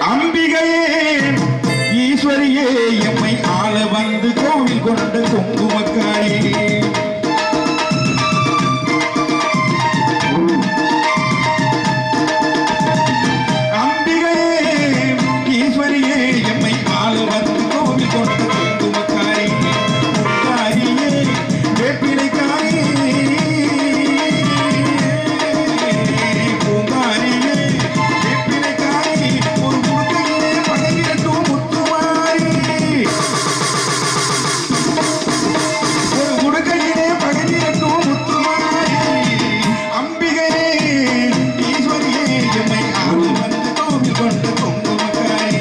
அம்பிகையே ஈஸ்வரியே எம்மை ஆள வந்து கோவில் கொண்ட குங்குமக்காரி அம்பிகையே ஈஸ்வரியே எம்மை ஆள வந்து கோவில் கொண்ட குங்குமக்காரி முத்தாரியே வேப்பிலைக்காரி பூங்காரியே வேப்பிலைக்காரி ஒரு முழுக்கையிலே பழகிரட்டும் முத்துமாரி ஒரு முடுக்கையிலே பழகிரட்டும் முத்துமாரி அம்பிகையே ஈஸ்வரியே எம்மை ஆள வந்து கோவில் கொண்ட குங்குமக்காரி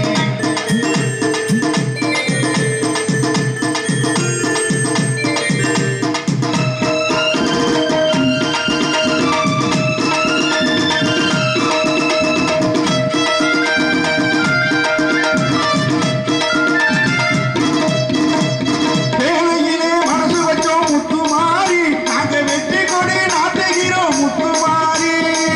வேலையிலே மனசு வச்சோம் முத்துமாரி நாங்க வெற்றி கொடி நாட்டுகிறோம் முத்துமாரி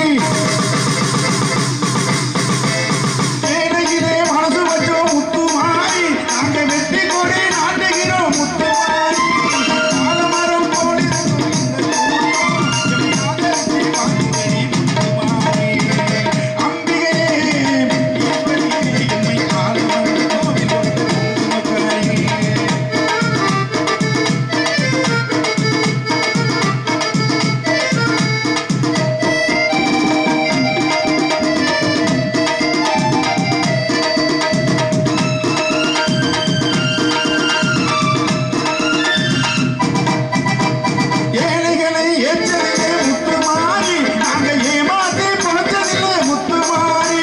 வேலையிலே மனசு வச்சோம் முத்துமாரி நாங்க வெற்றி கொடி நாட்டுகிறோம் முத்துமாரி ஆலமரம் போடி அம்பிகையே ஈஸ்வரியே எம்மை ஆளும் கோவில் கொண்ட குங்குமக்காரி ஏழைகளை ஏற்றதிலே முத்துமாரி நாங்க ஏமாத்தி பொழைச்சதிலே முத்துமாரி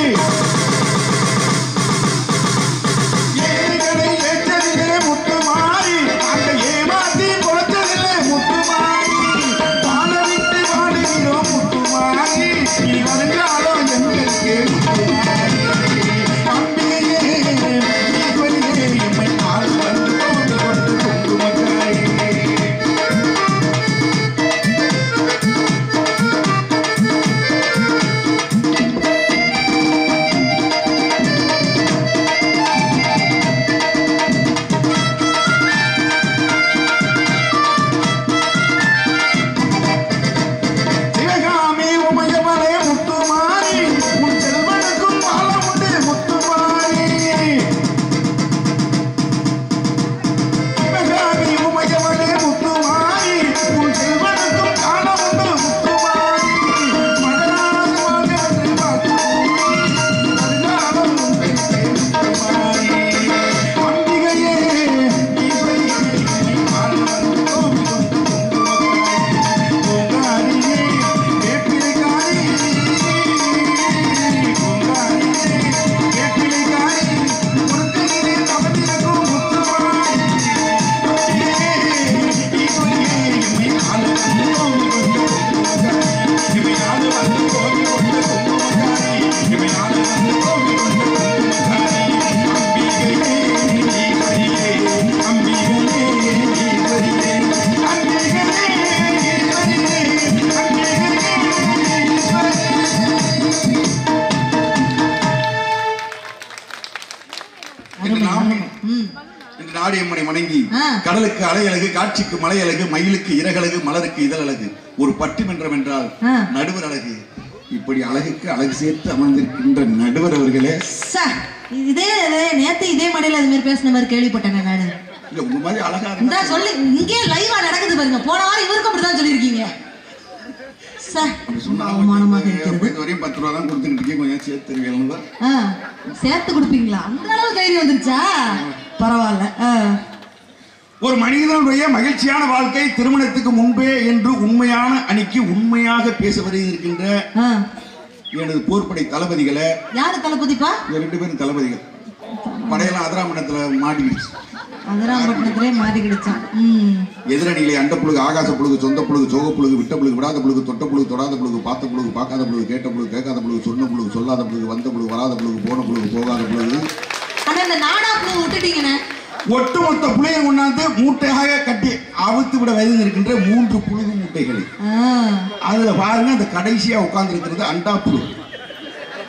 ஏழைகளை ஏற்றதிலே முத்துமாரி நாங்க ஏமாத்தி பொழைச்சதிலே முத்துமாரி வாழ விட்டு வாழுகிறோம் முத்துமாரி நீ வருங்காலம் எங்களுக்கு முத்துமாரி அம்பிகையே ஈஸ்வரியே எம்மை ஆள் வந்து கொண்டு கொண்டு குங்குமக்காரி சிவகாமி உமையவனே முத்துமாரி உன் செல்வனுக்கும் வாழ உண்டு முத்துமாரி சிவகாமி உமையவனே முத்துமாரி உன் செல்வனுக்கும் வாழ உண்டு முத்துமாரி மகனாக வாழ்க என்று பார்த்து மறுநாளும் உன் பெண்ணே முத்துமாரி அம்பிகையே ஈஸ்வரியே வாழ வந்து கோவில் கொண்டு குங்குமக்காரி பூங்காரியே வேப்பிலைக்காரி பூங்காரியே வேப்பிலைக்காரி முருக்கையிலே தவத்திருக்கும் முத்துமாரி ஈஸ்வரியே எம்மை ஆள வந்து கோவில் கொண்ட குங்குமக்காரி எம்மை ஆள வந்து கோவில் கொண்ட குங்குமக்காரி எம்மை ஆள வந்து கோவில் கொண்ட குங்குமக்காரி அம்பிகையே ஈஸ்வரியே அம்பிகையே ஈஸ்வரியே அம்பிகையே இன்று நாம் இன்று நாடியம்மனை வணங்கி ஆ. கடலுக்கு அலையழகு காட்சிக்கு மலையழகு மயிலுக்கு இறகழகு மலருக்கு இதழழகு ஒரு பட்டிமன்றம் என்றால் ஆ. நடுவர் அழகு இப்படி அழகுக்கு அழகு சேர்த்து அமர்ந்திருக்கின்ற நடுவர் அவர்களே ச, இதே இதே நேத்து இதே மடையில அது மாதிரி பேசின மாதிரி கேள்விப்பட்டேன் நானு இல்ல உங்க மாதிரி அழகா இந்த இருந்தா சொல்லி இங்கே லைவா நடக்குது பாருங்க போன வாரம் இவருக்கும் அப்படிதான் சொல்லியிருக்கீங்க ச, அப்படி சொன்னா அவமானமாக இது இருக்கிறது வரையும் பத்து ரூபா தான் கொடுத்துட்டு இருக்கீங்க கொஞ்சம் சேர்த்து தருவீங்களா ஆ, சேர்த்து கொடுப்பீங்களா அந்த அளவு தைரியம் வந்துருச்சா பரவாயில்ல ஆ. ஒரு மனிதனுடைய மகிழ்ச்சியான வாழ்க்கை திருமணத்துக்கு முன்பே என்று உண்மையான அணிக்கு உண்மையாக பேச வருகின்ற ஆ. எனது போர்ப்படை தளபதிகளை யாரு தளபதிப்பா இந்த ரெண்டு பேரும் தளபதிகள் படையெல்லாம் அதிராமணத்துல மாட்டிக்கிடுச்சு அதிராம்பட்டினத்திலே மாறி கிடைச்சான் ம் எதிரணியிலே அண்ட புழுகு ஆகாச புழுகு சொந்த புழுகு சோக புழுகு விட்ட புழுகு விடாத புழுகு தொட்ட புழுகு தொடாத புழுகு பார்த்த புழுகு பார்க்காத புழுகு கேட்ட புழுகு கேட்காத புழுகு சொன்ன புழுகு சொல்லாத புழுகு வந்த புழுகு வராத புழுகு போன புழுகு போகாத புழுகு ஆனா இந்த நாடா புழு விட்டுட்டீங்கண்ணே ஒட்டுமொத்த புளியை கொண்டாந்து மூட்டையாக கட்டி அவித்து விட வயது இருக்கின்ற மூன்று புழுகு மூட்டைகள் ஆ. அதுல பாருங்க அந்த கடைசியா உட்கார்ந்து இருக்கிறது அண்டா புழு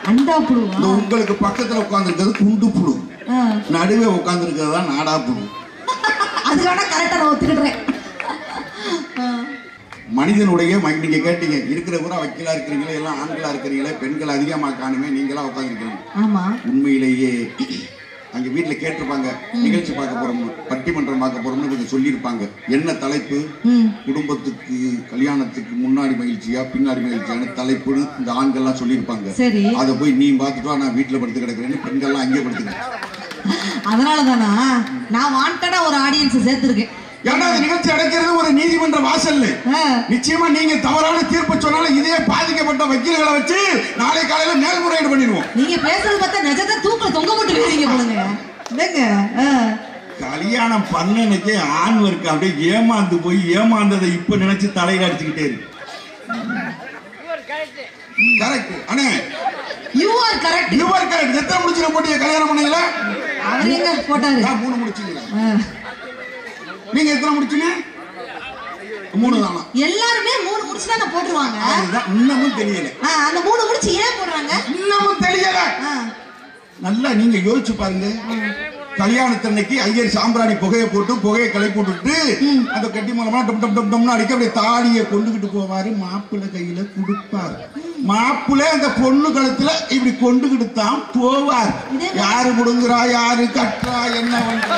அண்டா இந்த புழுவா உங்களுக்கு பக்கத்துல உட்கார்ந்துருக்கிறது குண்டு புழு ஆ. நடுவே உட்கார்ந்துருக்கிறது தான் நாடா புழு அது வேணா கரெக்டா நான் ஒத்துக்கிடுறேன் ஆ. மனிதனுடைய ம- நீங்க கேட்டீங்க இருக்கிற பூரா வக்கீலா இருக்கிறீங்களே எல்லாம் ஆண்களா இருக்கிறீங்களே பெண்கள் அதிகமா காணுமே நீங்களா உட்காந்துருக்கீங்க ஆமா உண்மையிலேயே அங்க வீட்டுல கேட்டிருப்பாங்க நிகழ்ச்சி பார்க்க போறோம் பட்டிமன்றம் பார்க்க போறோம்னு கொஞ்சம் சொல்லியிருப்பாங்க என்ன தலைப்பு ம் குடும்பத்துக்கு கல்யாணத்துக்கு முன்னாடி மகிழ்ச்சியா பின்னாடி மகிழ்ச்சியான தலைப்புன்னு இந்த ஆண்கள்லாம் சொல்லியிருப்பாங்க சரி அதை போய் நீ பார்த்துட்டு வா, நான் வீட்டுல படுத்து கிடக்குறேன்னு பெண்கள்லாம் அங்கே படுத்துக்கிறேன் அதனால தானா நான் வாண்டடா ஒரு ஆடியன்ஸ் சேர்த்திருக்கேன் ஏன்னா அந்த நிகழ்ச்சி அடைக்கிறது ஒரு நீதிமன்ற வாசல்ல ஆ. நிச்சயமா நீங்க தவறான தீர்ப்பு சொன்னாலும் இதே பாதிக்கப்பட்ட வக்கீல்களை வச்சு நாளை காலையில மேல்முறையீடு பண்ணிடுவோம் நீங்க பேசுறது பார்த்தா நிஜத்தை தூக்கல தொங்க போட்டு போயிருங்க போலுங்க இல்லைங்க ஆ. கல்யாணம் பண்ணனுக்கே ஆண் இருக்கு அப்படியே ஏமாந்து போய் ஏமாந்ததை இப்ப நினைச்சு தலையில அடிச்சுக்கிட்டே இருக்கு கரெக்ட் அண்ணே you are correct your correct எத்தனை முடிச்சுல போட்டீங்க கல்யாணம் பண்ணீங்களா அவர் எங்க போட்டாரு நான் மூணு முடிச்சீங்களா ஆ. நீங்க எத்தனை முடிச்சீங்க மூணு தானா எல்லாருமே மூணு முடிச்சு தான் போட்டுருவாங்க அதுதான் இன்னமும் தெரியல ஆ, அந்த மூணு முடிச்சு ஏன் போடுறாங்க இன்னமும் தெரியல ஆ. நல்லா நீங்க யோசிச்சு பாருங்க கல்யாணத்தன்னைக்கு ஐயர் சாம்பிராணி புகையை போட்டு புகையை கிளை போட்டுட்டு அந்த கட்டி மூலமா டம் டம் டம் டம்னு அடிக்க அப்படியே தாலியை கொண்டுகிட்டு போவாரு மாப்பிள்ளை கையில கொடுப்பாரு மாப்பிள்ளை அந்த பொண்ணு கழுத்துல இப்படி கொண்டுகிட்டு தான் போவார் யாரு முடுங்குறா யாரு கட்டுறா என்ன பண்றா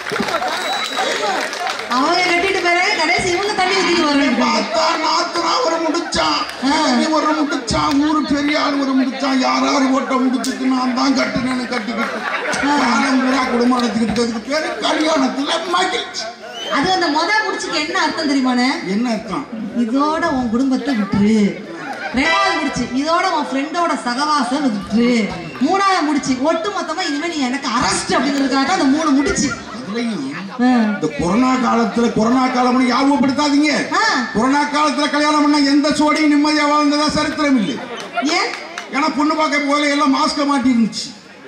அவங்க கட்டிட்டு போயிறாங்க கடைசி இவங்க தண்ணி ஊத்திட்டு வரணும் பார்த்தா நாத்தனா ஒரு முடிச்சான் இவங்க ஒரு முடிச்சான் ஊரு பெரிய ஆள் ஒரு முடிச்சான் யாராரு ஓட்ட முடிச்சுட்டு நான் தான் கட்டுனேன்னு கட்டிக்கிட்டு காலம் பூரா குடும்பம் நடத்திக்கிட்டதுக்கு பேரு கல்யாணத்துல மகிழ்ச்சி அது அந்த முத முடிச்சுக்கு என்ன அர்த்தம் தெரியுமாண்ணே என்ன அர்த்தம் இதோட உன் குடும்பத்தை விட்டுரு ரெண்டாவது முடிச்சு இதோட உன் ஃப்ரெண்டோட சகவாசம் விட்டுரு மூணாவது முடிச்சு ஒட்டு மொத்தமா இனிமே நீ எனக்கு அரஸ்ட் அப்படிங்கிறதுக்காக தான் அந்த மூணு முடிச்சு அதுலயும் ஆ. இந்த கொரோனா காலத்துல கொரோனா காலம் ஞாபகப்படுத்தாதீங்க ஆ. கொரோனா காலத்துல கல்யாணம் பண்ண எந்த சோடியும் நிம்மதியா வாழ்ந்ததா சரித்திரம் இல்லை ஏன் ஏன்னா பொண்ணு பார்க்க போல எல்லாம் மாஸ்க மாட்டி இருந்துச்சு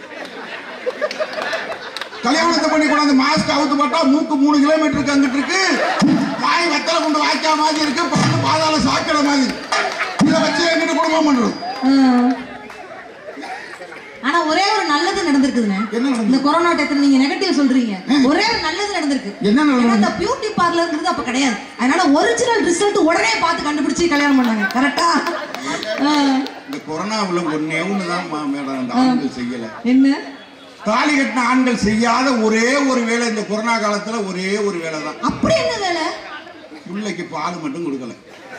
கல்யாணத்தை பண்ணி கொண்டாந்து மாஸ்க் அவுத்து போட்டா மூக்கு மூணு கிலோமீட்டருக்கு அங்கிட்டு இருக்கு வாய் வெத்தலை கொண்டு வாய்க்கா மாதிரி இருக்கு பத்து பாதாள சாக்கடை மாதிரி இதை வச்சு எங்கிட்ட குடும்பம் பண்றது ஆ. ஆனா ஒரே ஒரு நல்லது நடந்திருக்குதுண்ணே என்ன நடந்தது? இந்த கொரோனா டயத்துல நீங்க நெகட்டிவ் சொல்றீங்க ஒரே ஒரு நல்லது நடந்திருக்கு என்ன நடந்தது? ஏன்னா இந்த பியூட்டி பார்லர்ங்கிறது அப்ப கிடையாது அதனால ஒரிஜினல் ரிசல்ட் உடனே பார்த்து கண்டுபிடிச்சு கல்யாணம் பண்ணாங்க கரெக்டா இந்த கொரோனாவில் ஒன்னே ஒண்ணுதான் மா- மேடம் அந்த ஆண்கள் செய்யல என்ன தாலி கட்டின ஆண்கள் செய்யாத ஒரே ஒரு வேலை இந்த கொரோனா காலத்துல ஒரே ஒரு வேலை தான் அப்படி என்ன வேலை பிள்ளைக்கு பால் மட்டும் கொடுக்கல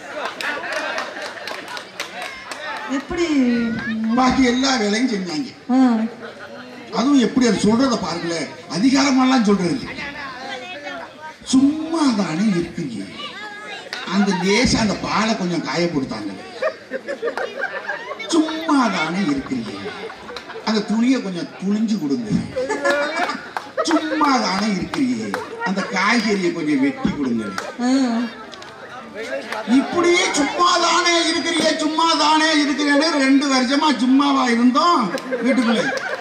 எப்படி பாக்கி எல்லா வேலையும் செஞ்சாங்க ஆ. அதுவும் எப்படி அது சொல்றத பாருங்களே அதிகாரமெல்லாம் சொல்றது சும்மா தானே இருக்குங்க அந்த லேசா அந்த பாலை கொஞ்சம் காயப்படுத்தாங்க சும்மா தானே இருக்குங்க அந்த துணியை கொஞ்சம் துணிஞ்சு கொடுங்க சும்மா தானே இருக்கிறீங்க அந்த காய்கறியை கொஞ்சம் வெட்டி கொடுங்க ஆ. இப்படியே சும்மா தானே இருக்கிறீங்க சும்மா தானே இருக்கிறேன்னு ரெண்டு வருஷமா சும்மாவா இருந்தோம் வீட்டுக்குள்ள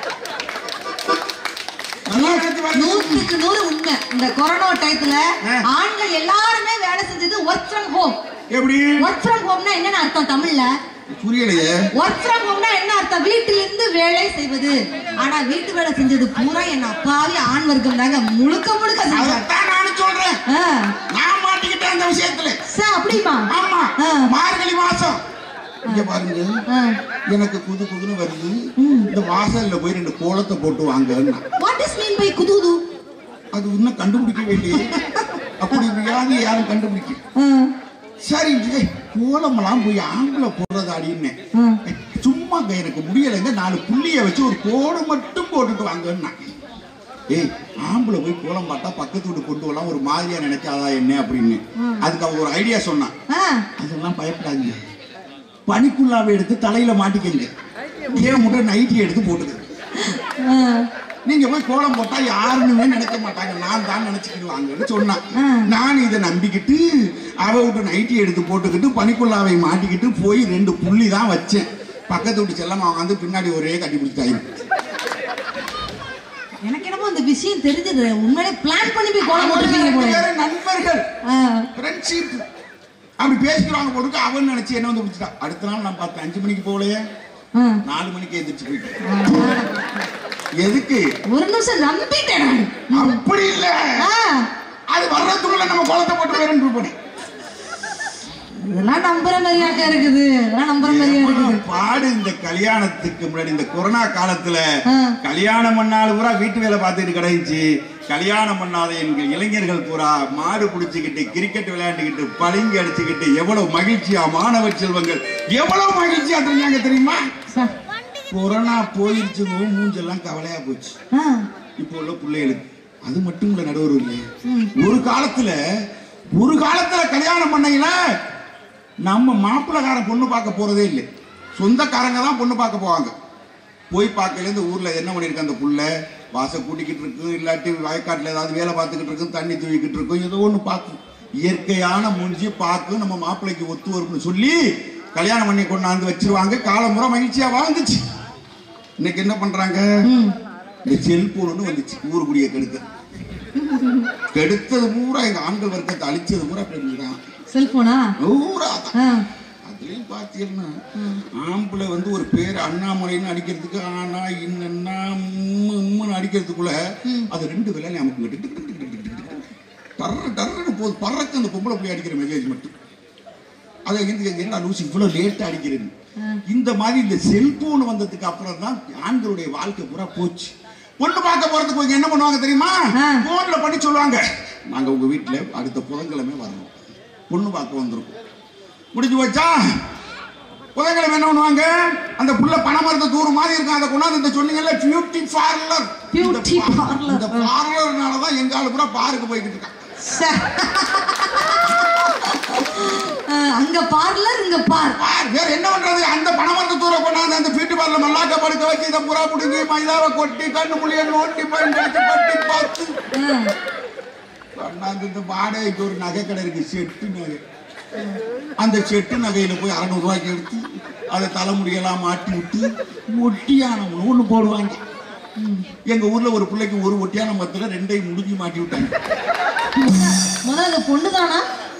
நல்லா கட்டி பாருங்க. நூற்றுக்கு நூறு உண்மை இந்த கொரோனா டயத்துல ஆ. ஆண்கள் எல்லாருமே வேலை செஞ்சது ஒர்க் ஃப்ரம் ஹோம் எப்படி ஒர்க் ஃப்ரம் ஹோம்னா என்னன்னு அர்த்தம் தமிழ்ல புரியலையே ஒர்க் ஃப்ரம் ஹோம்னா என்ன அர்த்தம் வீட்டிலிருந்து வேலை செய்வது ஆனா வீட்டு வேலை செஞ்சது பூரா என் அப்பாவி ஆண் வர்க்கம் தாங்க முழுக்க முழுக்க செஞ்சாங்க அதைத்தான் நானும் சொல்றேன் ஆ. நான் மாட்டிக்கிட்டேன் அந்த விஷயத்துல சார் அப்படிமா ஆமா ஆ. மார்கழி மாசம் இங்க பாருங்க ஆ. எனக்கு புது புதுன்னு வருது இந்த வாசல்ல போய் ரெண்டு கோலத்தை போட்டு வாங்கன்னா வாட் இஸ் மீன் பை குதூது அது இன்னும் கண்டுபிடிக்கவே இல்லையே அப்படி வியாதி யாரும் கண்டுபிடிக்க ஆ. சரி ஏய், கோலமெல்லாம் போய் ஆம்பளை போடுறது அப்படின்னு ஆ. சும்மா இங்க எனக்கு முடியலைங்க நாலு புள்ளிய வச்சு ஒரு கோலம் மட்டும் போட்டுட்டு வாங்கன்னா ஏய் ஆம்பளை போய் கோலம் பார்த்தா பக்கத்து வீட்டு கொண்டு வரலாம் ஒரு மாதிரியா நினைக்காதா என்ன அப்படின்னு அதுக்கு அவ ஒரு ஐடியா சொன்னான் ஆ. அதெல்லாம் பயப்படாதீங்க பனிக்குள்ளாவை எடுத்து தலையில மாட்டிக்கங்க ஏன் மட்டும் நைட்டி எடுத்து போட்டுக்க ஆ. நீங்க போய் கோலம் போட்டா யாருன்னு நினைக்க மாட்டாங்க நான் தான் நினைச்சுக்கிடுவாங்கன்னு சொன்னான் நான் இதை நம்பிக்கிட்டு அவ விட்டு நைட்டி எடுத்து போட்டுக்கிட்டு பனிக்குள்ளாவை மாட்டிக்கிட்டு போய் ரெண்டு புள்ளி தான் வச்சேன் பக்கத்து வீட்டு செல்லம்மா வந்து பின்னாடி ஒரே கட்டி பிடிச்சாங்க எனக்கு என்னமோ இந்த விஷயம் தெரிஞ்சது உண்மையிலே பிளான் பண்ணி போய் கோலம் போட்டிருப்பீங்க போல நண்பர்கள் ஆ. ஃப்ரெண்ட்ஷிப் அப்படி பேசிக்கிறாங்க போட்டுக்கு அவன் நினைச்சு என்ன வந்து பிடிச்சிட்டான் அடுத்த நாள் நான் பார்த்தேன் அஞ்சு மணிக்கு போகலையே ஆ. நாலு மணிக்கு எந்திரிச்சு போயிட்டேன் எதுக்கு ஒரு நிமிஷம் நம்பிட்டேன் நான் அப்படி இல்ல ஆ, அது வர்றதுக்குள்ள நம்ம குளத்தை போட்டு போயிருந்து போனேன் இதெல்லாம் நம்புற மாதிரியாக்கா இருக்குது இதெல்லாம் நம்புற மாதிரியா இருக்குது பாடு இந்த கல்யாணத்துக்கு முன்னாடி இந்த கொரோனா காலத்துல ஆ. கல்யாணம் பண்ணாலும் பூரா வீட்டு வேலை பார்த்துட்டு கிடைச்சு கல்யாணம் பண்ணாத எங்கள் இளைஞர்கள் பூரா மாடு பிடிச்சுக்கிட்டு கிரிக்கெட் விளையாண்டுக்கிட்டு பளிங்கு அடிச்சுக்கிட்டு எவ்வளவு மகிழ்ச்சியா மாணவ செல்வங்கள் எவ்வளவு மகிழ்ச்சியா தெரிஞ்சாங்க தெரியுமா சார் கொரோனா போயிருச்சுங்க மூஞ்செல்லாம் கவலையா போச்சு ஆ, இப்போ உள்ள பிள்ளைகளுக்கு அது மட்டும் இல்ல நடுவர் இல்லை ம். ஒரு காலத்துல ஒரு காலத்துல கல்யாணம் பண்ணையில நம்ம மாப்பிள்ளக்கார பொண்ணு பார்க்க போறதே இல்லை சொந்தக்காரங்க தான் பொண்ணு பார்க்க போவாங்க போய் பார்க்கல இந்த ஊர்ல என்ன பண்ணிருக்கு அந்த புள்ள வாச கூட்டிக்கிட்டு இருக்கும் இல்லாட்டி வயக்காட்டுல ஏதாவது வேலை பார்த்துக்கிட்டு இருக்கும் தண்ணி தூவிக்கிட்டு இருக்கும் ஏதோ ஒண்ணு பார்க்கும் இயற்கையான மூஞ்சி பார்க்கும் நம்ம மாப்பிள்ளைக்கு ஒத்து வரும்னு சொல்லி கல்யாணம் பண்ணி கொண்டாந்து வச்சிருவாங்க காலமுறை மகிழ்ச்சியா வாழ்ந்துச்சு இன்னைக்கு என்ன பண்றாங்க ம். இந்த செல்போன் வந்துச்சு ஊருக்குடிய கெடுக்க கெடுத்தது பூரா எங்க ஆண்கள் வர்க்கத்தை அழிச்சது பூரா பெண்கள் தான் செல்போனா பூரா தான் ஆ, அதுலயும் பாத்தீங்கன்னா ஆம்பளை வந்து ஒரு பேர் அண்ணாமலைன்னு அடிக்கிறதுக்கு ஆனா இன்னன்னா உம்மு உம்முன்னு அடிக்கிறதுக்குள்ள அது ரெண்டு வேலை நமக்கு டிக் டிக் டிக் டிக் டிக் டிக் டிக். டர்ரு டர்ருன்னு போகுது பறக்க அந்த பொம்பளை போய் அடிக்கிற மெசேஜ் மட்டும் அதை வந்து என்ன லூசி இவ்வளவு லேட்டா அடிக்கிறது இந்த மாதிரி இந்த செல்போன் வந்ததுக்கு அப்புறம் தான் ஆண்களுடைய வாழ்க்கை பூரா போச்சு பொண்ணு பார்க்க போறதுக்கு இவங்க என்ன பண்ணுவாங்க தெரியுமா ஆ. போன்ல பண்ணி சொல்லுவாங்க நாங்க உங்க வீட்டுல அடுத்த புதன்கிழமை வரணும் பொண்ணு பார்க்க வந்திருக்கோம் முடிஞ்சு வச்சா புதன்கிழமை என்ன பண்ணுவாங்க அந்த புள்ள பணமரத்தை தூரு மாதிரி இருக்கும் அதை கொண்டாந்து இந்த சொன்னீங்கல்ல பியூட்டி பார்லர் Beauty parlour. இந்த பார்லர்னால தான் எங்க ஆளு பூரா பாருக்கு போய்கிட்டு இருக்கான் சார். ஆ, அங்க பார்லர் இங்க பார் பார், வேற என்ன பண்றது அந்த பணமரத்தை தூர கொண்டாந்து அந்த பியூட்டி பார்லர் மல்லாக்க படுக்க வச்சு இதை புறா பிடுங்கி மைதாவை கொட்டி கண்ணு புளிய நோட்டி பயன்படுத்தி பட்டி பார்த்து ஆ, கொண்டாந்து இந்த வாடகைக்கு ஒரு நகை கடை இருக்கு செட்டு நகை அந்த செட்டு நகையில போய் அறநூறு ரூபாய்க்கு எடுத்து அதை தலைமுடியெல்லாம் மாட்டி விட்டு ஒட்டியானம் ஒண்ணு போடுவாங்க எங்க ஊர்ல ஒரு பிள்ளைக்கு ஒரு ஒட்டியான மரத்துல ரெண்டையும் முடிஞ்சு மாட்டி விட்டாங்க முதல்ல அந்த பொண்ணுதானா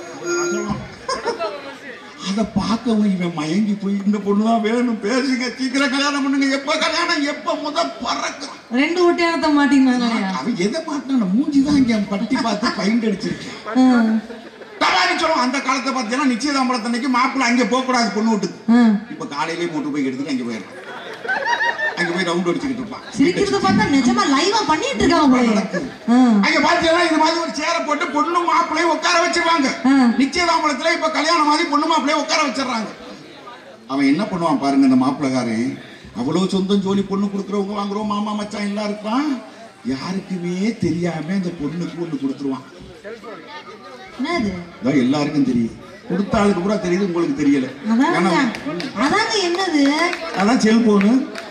அதை பார்க்கவும் இவன் மயங்கி போய் இந்த பொண்ணுதான் வேணும் பேசுங்க சீக்கிரம் கல்யாணம் பண்ணுங்க எப்ப கல்யாணம் எப்ப முத பறக்கும் ரெண்டு ஒட்டியானத்தை மாட்டினாங்களையா அவன் எதை மாட்டினா மூஞ்சிதான் இங்க பட்டி பார்த்து பைண்ட் அடிச்சிருக்கேன் தவாரி சொல்லுவோம் அந்த காலத்தை பார்த்தீங்கன்னா நிச்சயதாம்பலத்தன்னைக்கு மாப்பிள்ளை அங்கே போகக்கூடாது பொண்ணு வீட்டுக்கு இப்ப காலையிலேயே மோட்டர் போய் எடுத்துட்டு அங்கே போயிடலாம் அங்க போய் ரவுண்ட் அடிச்சுக்கிட்டு இருப்பான் சிரிக்கிறத பார்த்தா நிஜமா லைவா பண்ணிட்டு இருக்காங்க போல ஆ, அங்க பாத்தீங்கன்னா இது மாதிரி ஒரு சேரை போட்டு பொண்ணு மாப்பிள்ளையும் உட்கார வச்சிருவாங்க ஆ. நிச்சயதாம்பலத்துல இப்ப கல்யாணம் மாதிரி பொண்ணு மாப்பிள்ளையும் உட்கார வச்சிடுறாங்க அவன் என்ன பண்ணுவான் பாருங்க இந்த மாப்பிள்ளைக்காரன் அவ்வளவு சொந்தம் ஜோலி பொண்ணு கொடுக்குறவங்க வாங்குறோம் மாமா மச்சான் எல்லாம் இருப்பான் யாருக்குமே தெரியாம அந்த பொண்ணுக்கு ஒண்ணு கொடுத்துருவான் என்னது அதான் எல்லாருக்கும் தெரியும் கொடுத்த ஆளுக்கு பூரா தெரியுது உங்களுக்கு தெரியல அதாங்க ஏன்னா அதாங்க என்னது அதான் செல்போனு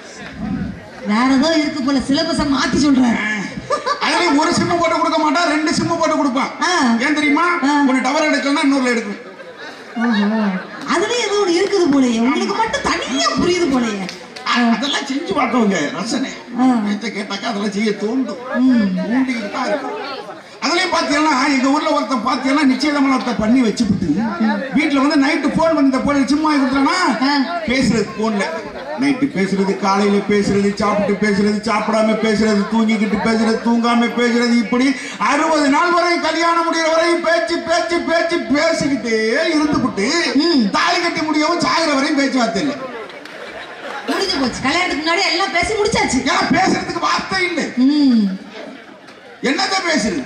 வேற ஏதோ இருக்கு போல சிலபஸ மாத்தி சொல்றாரு அதுல ஒரு சிம்மு போட்டு கொடுக்க மாட்டான் ரெண்டு சிம்மு போட்டு கொடுப்பான் ஆ. ஏன் தெரியுமா ஆ. ஒரு டவர் எடுக்கணும்னா இன்னொருல எடுக்கணும் ஓஹோ அதுலயும் ஏதோ ஒண்ணு இருக்குது போலயே உங்களுக்கு மட்டும் தனியா புரியுது போலயே அதெல்லாம் செஞ்சு பார்த்தவங்க ரசனை ஆ. நேத்த கேட்டாக்கா அதெல்லாம் செய்ய தோண்டும் தூண்டிக்கிட்டு தான் இருக்கும். அதுலயும் பாத்தீங்கன்னா எங்க ஊர்ல ஒருத்தன் பாத்தீங்கன்னா நிச்சயதாமலத்தை பண்ணி வச்சுப்புட்டு வீட்டுல வந்து நைட்டு போன் பண்ணி இந்த போன் சும்மா கொடுத்தானா ஆ. பேசுறது போன்ல நைட்டு பேசுறது காலையில பேசுறது சாப்பிட்டு பேசுறது சாப்பிடாம பேசுறது தூங்கிக்கிட்டு பேசுறது தூங்காம பேசுறது இப்படி அறுபது நாள் வரை கல்யாணம் முடிகிற வரையும் பேச்சு பேச்சு பேச்சு பேசிக்கிட்டே இருந்துகிட்டு தாலி கட்டி முடியவும் சாகிற வரையும் பேச்சுவார்த்தை இல்லை முடிஞ்சு போச்சு கல்யாணத்துக்கு முன்னாடி எல்லாம் பேசி முடிச்சாச்சு ஏன்னா பேசுறதுக்கு வார்த்தை இல்லை ம் என்னதான் பேசுறது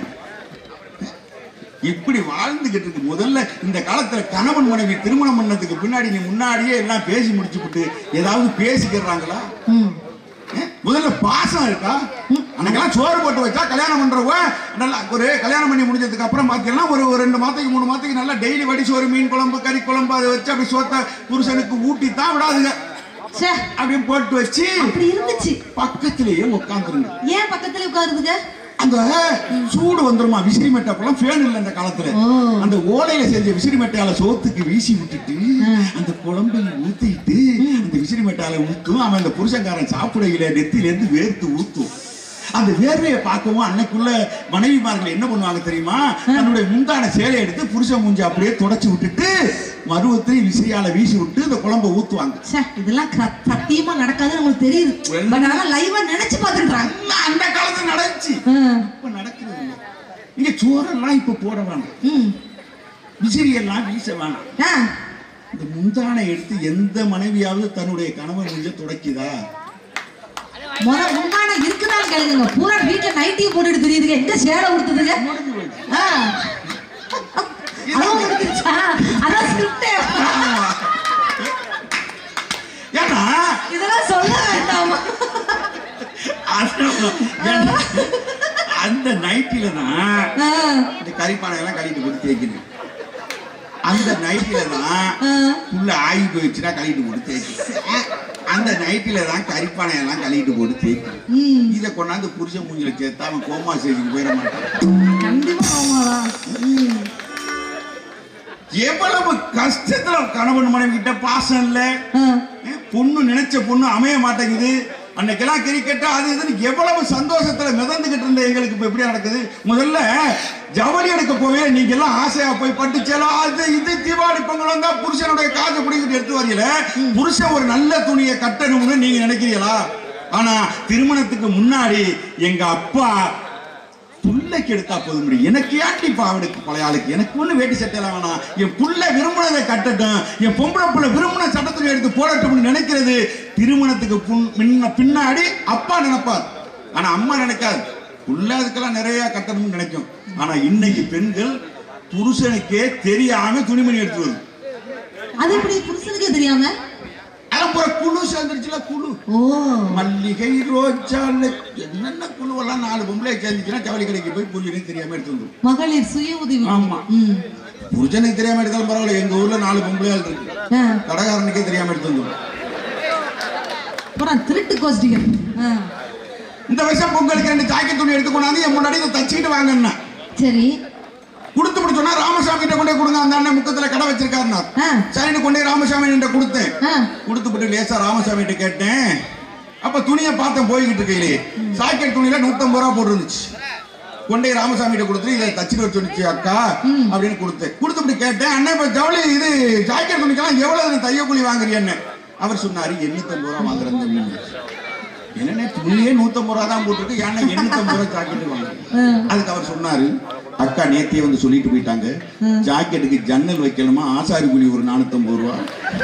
இப்படி வாழ்ந்துகிட்டு இருக்கு முதல்ல இந்த காலத்துல கணவன் மனைவி திருமணம் பண்ணதுக்கு பின்னாடி நீ முன்னாடியே எல்லாம் பேசி முடிச்சுப்புட்டு ஏதாவது பேசிக்கிறாங்களா ம் ஏ? முதல்ல பாசம் இருக்கா அன்னைக்கெல்லாம் சோறு போட்டு வச்சா கல்யாணம் பண்றவங்க நல்லா ஒரு கல்யாணம் பண்ணி முடிஞ்சதுக்கு அப்புறம் பாத்தீங்கன்னா ஒரு ஒரு ரெண்டு மாதத்துக்கு மூணு மாதத்துக்கு நல்லா டெய்லி வடி சோறு மீன் குழம்பு கறி குழம்பு அதை வச்சு அப்படி சோத்த புருஷனுக்கு ஊட்டி தான் விடாதுங்க சே அப்படியே போட்டு வச்சு அப்படி இருந்துச்சு பக்கத்திலேயே உட்காந்துருங்க ஏன் பக்கத்துல உட்காருதுங்க அந்த சூடு வந்துருமா விசிறி மெட்டாப்பெல்லாம் ஃபேன் இல்லை அந்த காலத்துல ஓ. அந்த ஓலையில செஞ்ச விசிறி மெட்டால சோத்துக்கு வீசி விட்டுட்டு அந்த குழம்பை ஊத்திட்டு அந்த விசிறி மெட்டால ஊத்தும் அவன் அந்த புருஷன்காரன் சாப்பிடையில நெத்தில இருந்து வேர்த்து ஊத்தும் அந்த வேர்வையை பார்க்கவும் அன்னைக்குள்ள மனைவிமார்கள் என்ன பண்ணுவாங்க தெரியுமா தன்னுடைய முந்தான சேலை எடுத்து புருஷன் மூஞ்சி அப்படியே தொடச்சு விட்டுட்டு மருவத்தையும் விசிறியால வீசி விட்டு இந்த குழம்ப ஊத்துவாங்க ச்சே, இதெல்லாம் க- சத்தியமா நடக்காதுன்னு உங்களுக்கு தெரியுது பட் ஆனா லைவா நினைச்சு பாத்துக்கிறாங்க எல்லாம் அந்த காலத்துல நடந்துச்சு இப்ப நடக்கிறது இல்ல. இங்க சோறெல்லாம் இப்ப போட வேணாம் ம் விசிறி எல்லாம் வீச வேணாம் ஆ, இந்த முந்தானை எடுத்து எந்த மனைவியாவது தன்னுடைய கணவன் மூஞ்ச துடைக்குதா முத முன்னாடி இருக்குதான்னு கேளுங்க பூரா வீட்டுல நைட்டியும் போட்டுட்டு தெரியுதுங்க எங்க சேலை கொடுத்ததுங்க ஆ. அதுவும் முடிஞ்சிருச்சா அதான் ஸ்கிரிப்டே ஏன்னா இதெல்லாம் சொல்ல வேண்டாமா அது- ஏன்னா, அந்த நைட்டில தான் ஆ, இந்த கறிப்பானை எல்லாம் கழிட்டு போட்டு தேய்க்கணும் அந்த நைட்டில தான் ஆ. உள்ள ஆகி போயிடுச்சுன்னா கழிட்டு போட்டு தேய்க்கணும் அந்த நைட்டில தான் கறிப்பானை எல்லாம் கழிட்டு போட்டு தேய்க்கணும் ம், இதை கொண்டாந்து புருஷன் மூஞ்சில சேர்த்தா அவன் கோமா ஸ்டேஜுக்கு போயிட மாட்டான் கண்டிப்பா ஆமாதான் ம், எவ்வளவு கஷ்டத்துல கணவன் மனைவி கிட்ட பாசம் இல்ல ஆ, ஏன் பொண்ணு நினைச்ச பொண்ணு அமைய மாட்டேங்குது அன்னைக்கெல்லாம் கிரிக்கெட்டா அது இதுன்னு எவ்வளவு சந்தோஷத்துல மிதந்துகிட்டு இருந்த எங்களுக்கு இப்ப எப்படி நடக்குது முதல்ல ஜவுளி எடுக்க போவே நீங்க எல்லாம் ஆசையா போய் பட்டு சேலம் அது இது தீபாவளி பொங்கல் வந்தா புருஷனுடைய காசை பிடிக்கிட்டு எடுத்து வரீல புருஷன் ஒரு நல்ல துணியை கட்டணும்னு நீங்க நினைக்கிறீங்களா ஆனா திருமணத்துக்கு முன்னாடி எங்க அப்பா புள்ளைக்கு எடுத்தா போதும் முடியும் எனக்கு ஏன்டி பாவனுக்கு பழைய ஆளுக்கு எனக்கு ஒண்ணு வேட்டி சட்டையெல்லாம் வேணாம் என் புள்ள விரும்பினதை கட்டட்டும் என் பொம்பளை புள்ள விரும்பின சட்டத்துல எடுத்து போடட்டும்னு நினைக்கிறது திருமணத்துக்கு புன்- முன்ன பின்னாடி அப்பா நினைப்பார் ஆனா அம்மா நினைக்காது புள்ள அதுக்கெல்லாம் நிறைய கட்டணும்னு நினைக்கும் ஆனா இன்னைக்கு பெண்கள் புருஷனுக்கே தெரியாம துணிமணி எடுத்து வருது அது எப்படி புருஷனுக்கே தெரியாம அதான் பூரா குழு சேர்ந்துருச்சுல குழு ஓ மல்லிகை ரோஜா என்னென்ன குழுவெல்லாம் நாலு பொம்பளை சேர்ந்துச்சுன்னா ஜவுளி கடைக்கு போய் புரியுனே தெரியாம எடுத்து வந்துரும் மகளிர் சுய உதவி ஆமா. ம் புருஷனுக்கு தெரியாம எடுத்தாலும் பரவாயில்ல எங்க ஊர்ல நாலு பொம்பளையாள் இருக்கு ஆ, கடைக்காரனுக்கே தெரியாம எடுத்து வந்துடும் அப்புறம் திருட்டு கோஷ்டிகள் ஆ, இந்த வருஷம் பொங்கலுக்கு ரெண்டு ஜாக்கெட் துணி எடுத்து கொண்டாந்து என் முன்னாடி இதை தச்சுக்கிட்டு வாங்கன்னா சரி கொடுத்து விட்டு சொன்னா ராமசாமி கிட்ட கொண்டே கொடுங்க அந்த அண்ணன் முக்கத்துல கடை வச்சிருக்காருன்னா ஆ, சரின்னு கொண்டே ராமசாமி கிட்ட கொடுத்தேன் ஆ, கொடுத்து விட்டு லேசா ராமசாமி கிட்ட கேட்டேன் அப்ப துணியை பார்த்தேன் போய்கிட்டு இருக்கையிலே ஜாக்கெட் துணியில நூத்தம்பது ரூபா போட்டுருந்துச்சு கொண்டே ராமசாமி கிட்ட கொடுத்துட்டு இதை தச்சுட்டு வர சொன்னிச்சு அக்கா அப்படின்னு கொடுத்தேன் கொடுத்துட்டு கேட்டேன் அண்ணன் இப்ப ஜவுளி இது ஜாக்கெட் துணிக்கெல்லாம் எவ்வளவு தையக்கூலி வாங்குறீன்னு அவர் சொன்னாரு எண்ணூத்தம்பது ரூபா வாங்குறேன் தம்பி என்னண்ணே துணியே நூத்தம்பது ரூபா தான் போட்டிருக்கு ஏன்னா எண்ணூத்தம்பது ரூபா ஜாக்கெட் வாங்குறேன் ஆ. அதுக்கு அவர் சொன்னாரு அக்கா நேத்தியே வந்து சொல்லிட்டு போயிட்டாங்க ஜாக்கெட்டுக்கு ஜன்னல் வைக்கணுமா ஆசாரி கூலி ஒரு நானூத்தம்பது ரூபா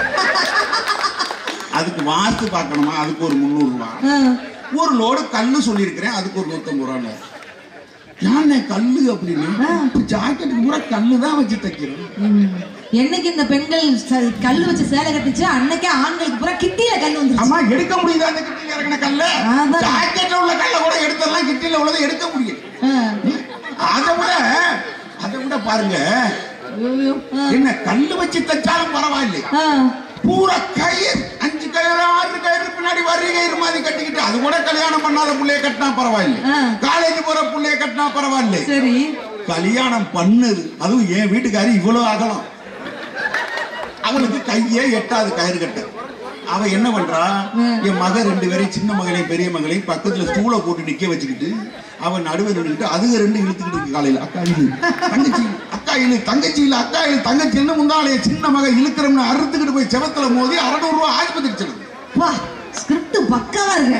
அதுக்கு வாஸ்து பார்க்கணுமா அதுக்கு ஒரு முந்நூறு ரூபா ஆ. ஒரு லோடு கல்லு சொல்லியிருக்கிறேன் அதுக்கு ஒரு நூத்தம்பது ரூபா ஏன்னே கல்லு அப்படின்னு இப்ப ஜாக்கெட்டுக்கு பூரா கல்லு தான் வச்சு தைக்கிறோம் ம். என்னைக்கு இந்த பெண்கள் ச- கல்லு வச்சு சேலை கட்டுச்சு அன்னைக்கே ஆண்களுக்கு பூரா கிட்டியில கல் வந்துருச்சு ஆமா எடுக்க முடியுதா அந்த கிட்டில இறங்கின கல்ல அதான். ஜாக்கெட்ல உள்ள கல்ல கூட எடுத்துடலாம் கிட்டில உள்ளதை எடுக்க முடியும் ஆ. அதை விட அதை விட பாருங்க ஐயோ. ஆ. என்ன கல்லு வச்சு தைச்சாலும் பரவாயில்லை ஆ. பூரா கயிறு அஞ்சு கயிறு ஆறு கயிறு பின்னாடி வரி கயிறு மாதிரி கட்டிக்கிட்டு அது கூட கல்யாணம் பண்ணாத புள்ளைய கட்டினா பரவாயில்லை ஆ. காலேஜ் போற புள்ளைய கட்டினா பரவாயில்லை சரி கல்யாணம் பண்ணுது அதுவும் என் வீட்டுக்காரி இவ்வளவு அகலம் அவளுக்கு கையே எட்டாது கயிறு கட்ட அவ என்ன பண்றா என் மக ரெண்டு பேரையும் சின்ன மகளையும் பெரிய மகளையும் பக்கத்துல ஸ்டூலை போட்டு நிக்க வச்சுக்கிட்டு அவன் நடுவே நின்றுக்கிட்டு அதுக ரெண்டு இழுத்துக்கிட்டு இருக்கு காலையில அக்கா இழு தங்கச்சி இழு, அக்கா இழு தங்கச்சி இல்ல அக்கா இழு தங்கச்சி இல்ல முந்தாளைய சின்ன மக இழுக்கிறோம்னு அறுத்துக்கிட்டு போய் செவத்துல மோதி அறுநூறு ரூபாய் ஆஸ்பத்திரி செலவு வா ஸ்கிரிப்ட் பக்காவா இருக்கு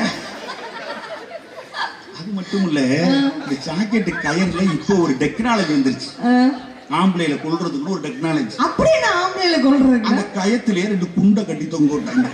அது மட்டும் இல்ல இந்த ஜாக்கெட்டு கயர்ல இப்போ ஒரு டெக்னாலஜி வந்துருச்சு ஆ. ஆம்பளையில கொல்றதுக்கு ஒரு டெக்னாலஜி அப்படியே நான் ஆம்பளைல கொள்றேன் அந்த கயத்திலே ரெண்டு குண்டை கட்டி தொங்க விட்டாங்க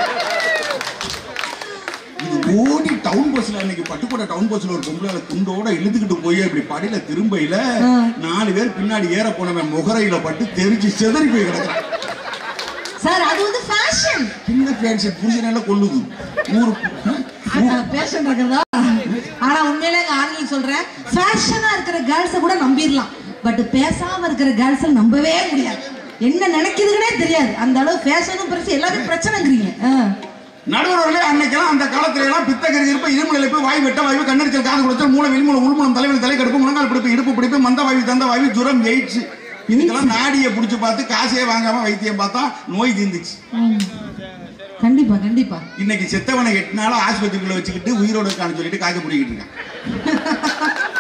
இது ஓடி டவுன் பஸ்ல அன்னைக்கு பட்டுக்கோட்டை டவுன் பஸ்ல ஒரு பொம்பளை குண்டோட இழுத்துக்கிட்டு போய் அப்படி படியில திரும்பையில நாலு பேர் பின்னாடி ஏற போனவன் முகரையில பட்டு தெரிச்சு செதறி போய் கிடக்குறான் சார் அது வந்து ஃபேஷன் சின்ன ஃபேன்ஸ் புரிஞ்சனால கொல்லுது ஊரு ஃபேஷன் இருக்கிறதா ஆனா உண்மையிலே எங்க ஆண்களுக்கு சொல்றேன் ஃபேஷனா இருக்கிற கேர்ள்ஸை கூட நம்பிடலாம் பட் பேசாம இருக்கிற கேர்ள்ஸை நம்பவே முடியாது என்ன நினைக்குதுன்னே தெரியாது அந்த அளவு ஃபேஷனும் பெருசு எல்லாமே பிரச்சனைங்கிறீங்க ஆ. நடுவர்களே அன்னைக்கெல்லாம் அந்த காலத்துல எல்லாம் பித்தகரி இருப்பு இருமல் இழப்பு வாய் வெட்ட வாய்வு கண்ணடிச்சல் காது குடைச்சல் மூளை வெளிமூலம் உள்மூலம் தலைவலி தலைக்கடுப்பு முழங்கால் பிடிப்பு இடுப்பு பிடிப்பு மந்த வாய்வு தந்த வாய்வு ஜுரம் எய்ட்ஸ் இதுக்கெல்லாம் நாடியை பிடிச்சு பார்த்து காசையே வாங்காம வைத்தியம் பார்த்தா நோய் தீர்ந்துச்சு ம். கண்டிப்பா கண்டிப்பா இன்னைக்கு செத்தவனை எட்டு நாளா ஆஸ்பத்திரிக்குள்ள வச்சுக்கிட்டு உயிரோட இருக்கான்னு சொல்லிட்டு காய்க்க பிடிக்கிட்டு இருக்கான்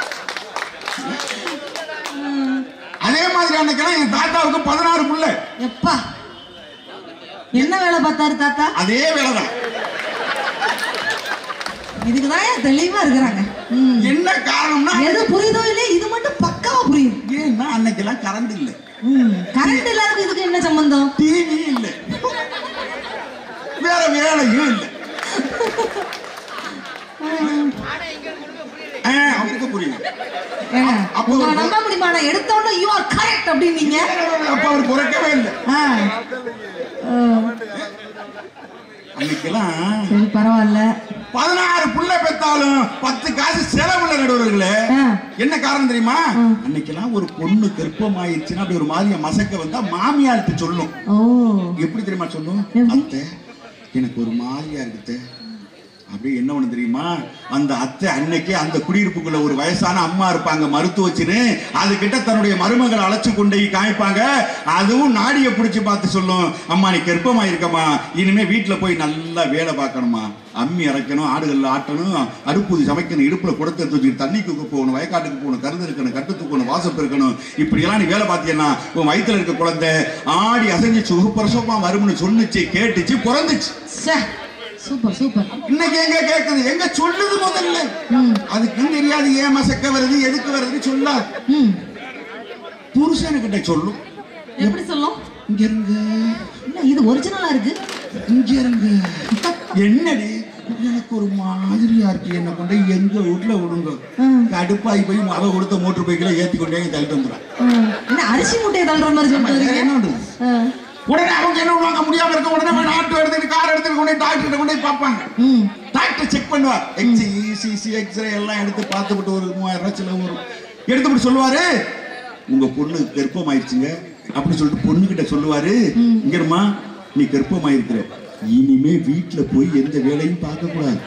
அதே மாதிரி அன்னைக்கெல்லாம் என் தாத்தாவுக்கு பதினாறு புள்ள எப்பா என்ன வேலை பார்த்தாரு தாத்தா அதே வேலைதான் இதுக்குதான் ஏன் தெளிவா இருக்கிறாங்க ம். என்ன காரணம்னா எது புரியுதோ இல்லையா இது மட்டும் பக்காவா புரியும் ஏன்னா அன்னைக்கெல்லாம் கரண்ட் இல்ல ம். கரண்ட் இல்லாத இதுக்கு என்ன சம்பந்தம் டிவி இல்ல வேற வேலையும் இல்ல ஆ, அவருக்கு புரியும் ஏங்க, அப்போ உங்களை ஒரு- நம்ப முடியுமா நான் எடுத்த உடனே யூ ஆர் கரெக்ட் அப்படின்னீங்க அப்ப அவர் குறைக்கவே இல்லை ஆ. ஆ. அன்னைக்கெல்லாம் சரி பரவாயில்ல பதினாறு புள்ள பெத்தாலும் பத்து காசு செலவுள்ள நடுவர்களே ஆ. என்ன காரணம் தெரியுமா அன்னைக்கெல்லாம் ஒரு பொண்ணு கர்ப்பம் ஆயிடுச்சுன்னா அப்படி ஒரு மாதிரி மசக்க வந்தா மாமியார்கிட்ட சொல்லும் ஓ எப்படி தெரியுமா சொல்லும் எப்படி? அத்தை எனக்கு ஒரு மாதிரியா இருக்குத்த அப்படியே என்ன ஒண்ணு தெரியுமா அந்த அத்தை அன்னைக்கே அந்த குடியிருப்புக்குள்ள ஒரு வயசான அம்மா இருப்பாங்க மருத்துவச்சின்னு அது கிட்ட தன்னுடைய மருமகளை அழைச்சு கொண்டு போய் காமிப்பாங்க அதுவும் நாடிய பிடிச்சு பார்த்து சொல்லும் அம்மா நீ கர்ப்பமா இருக்கம்மா இனிமே வீட்டுல போய் நல்லா வேலை பார்க்கணுமா அம்மி அரைக்கணும் ஆடுகள் ஆட்டணும் அடுப்புது சமைக்கணும் இடுப்புல குடத்தை தூக்கிட்டு தண்ணி தூக்க போகணும் வயக்காட்டுக்கு போகணும் கருது இருக்கணும் கட்டு தூக்கணும் வாசப்பு இருக்கணும் இப்படியெல்லாம் நீ வேலை பார்த்தீங்கன்னா உன் வயித்துல இருக்க குழந்தை ஆடி அசைஞ்சு சுகப்பிரசவமா வரும்னு சொன்னுச்சு கேட்டுச்சு பிறந்துச்சு சே சூப்பர் சூப்பர் இன்னைக்கு எங்க கேக்குது எங்க சொல்லுது முதல்ல அதுக்கும் தெரியாது ஏன் மசக்க வருது எதுக்கு வருதுன்னு சொல்லாது ம் புருஷனுக்கிட்ட சொல்லும் எப்படி சொல்லும் இங்க இருங்க இல்ல இது ஒரிஜினலா இருக்கு இங்க இருங்க என்னடி எனக்கு ஒரு மாதிரியா இருக்கு என்ன கொண்டு போய் எங்க வீட்டுல விடுங்க ம். கடுப்பாகி போய் அவ கொடுத்த மோட்டர் பைக்கில ஏத்தி கொண்டே இங்க தள்ளிட்டு வந்துடுறான் ம். என்ன அரிசி மூட்டையை தள்ளுற மாதிரி சொல்லிட்டு வேற வரீங்க என்ன பண்றது? ஆ. உடனே அவங்க என்ன பண்ணுவாங்க முடியாம இருக்க உடனே போய் ஆட்டோ எடுத்துட்டு கார் எடுத்துட்டு கொண்டு போய் டாக்டர் கொண்டு போய் பார்ப்பாங்க ம் டாக்டர் செக் பண்ணுவார் எக்ஸி இசிசி எக்ஸ்ரே எல்லாம் எடுத்து பார்த்துவிட்டு ஒரு மூவாயிரம் ரூபாய் செலவு வரும் எடுத்துவிட்டு சொல்லுவாரு உங்க பொண்ணு கர்ப்பம் ஆயிடுச்சுங்க அப்படி சொல்லிட்டு பொண்ணு கிட்ட சொல்லுவாரு இங்கம்மா நீ கர்ப்பம் ஆயிருக்கிற இனிமே வீட்டுல போய் எந்த வேலையும் பார்க்க கூடாது